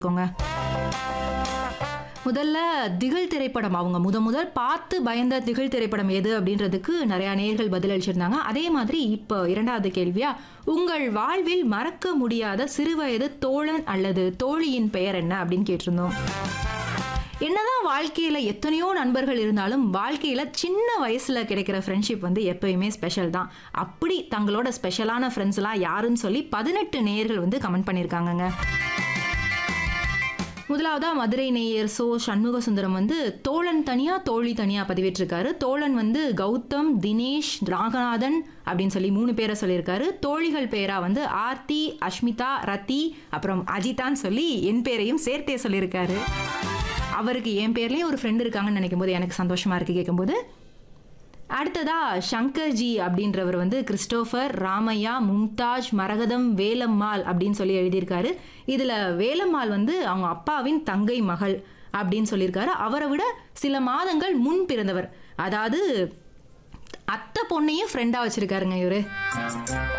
இருக்கோங்க முதல்ல திகில் திரைப்படம் அவங்க முத முதல் பார்த்து பயந்த திகில் திரைப்படம் எது அப்படின்றதுக்கு நிறைய நேர்கள் பதிலளிச்சிருந்தாங்க அதே மாதிரி இப்போ இரண்டாவது கேள்வியா உங்கள் வாழ்வில் மறக்க முடியாத சிறுவயது தோழன் அல்லது தோழியின் பெயர் என்ன அப்படின்னு கேட்டிருந்தோம் என்னதான் வாழ்க்கையில எத்தனையோ நண்பர்கள் இருந்தாலும் வாழ்க்கையில சின்ன வயசுல கிடைக்கிற ஃப்ரெண்ட்ஷிப் வந்து எப்பயுமே ஸ்பெஷல் தான் அப்படி தங்களோட ஸ்பெஷலான ஃப்ரெண்ட்ஸ்லாம் யாருன்னு சொல்லி பதினெட்டு நேயர்கள் வந்து கமெண்ட் பண்ணியிருக்காங்கங்க முதலாவதா மதுரை நேயர் சோ சண்முக சுந்தரம் வந்து தோழன் தனியா தோழி தனியா பதிவிட்டிருக்காரு தோழன் வந்து கௌதம் தினேஷ் ராகநாதன் அப்படின்னு சொல்லி மூணு பேரை சொல்லியிருக்காரு தோழிகள் பேரா வந்து ஆர்த்தி அஷ்மிதா ரத்தி அப்புறம் அஜிதான்னு சொல்லி என் பேரையும் சேர்த்தே சொல்லியிருக்காரு அவருக்கு என் பேர்லயும் ஒரு ஃப்ரெண்ட் இருக்காங்கன்னு நினைக்கும் போது எனக்கு சந்தோஷமா இருக்கு கேட்கும்போது அடுத்ததா சங்கர்ஜி அப்படின்றவர் வந்து கிறிஸ்டோஃபர் ராமையா மும்தாஜ் மரகதம் வேலம்மாள் அப்படின்னு சொல்லி எழுதியிருக்காரு இதுல வேலம்மாள் வந்து அவங்க அப்பாவின் தங்கை மகள் அப்படின்னு சொல்லியிருக்காரு அவரை விட சில மாதங்கள் முன் பிறந்தவர் அதாவது அத்தை பொண்ணையும் ஃப்ரெண்டா வச்சிருக்காருங்க இவரு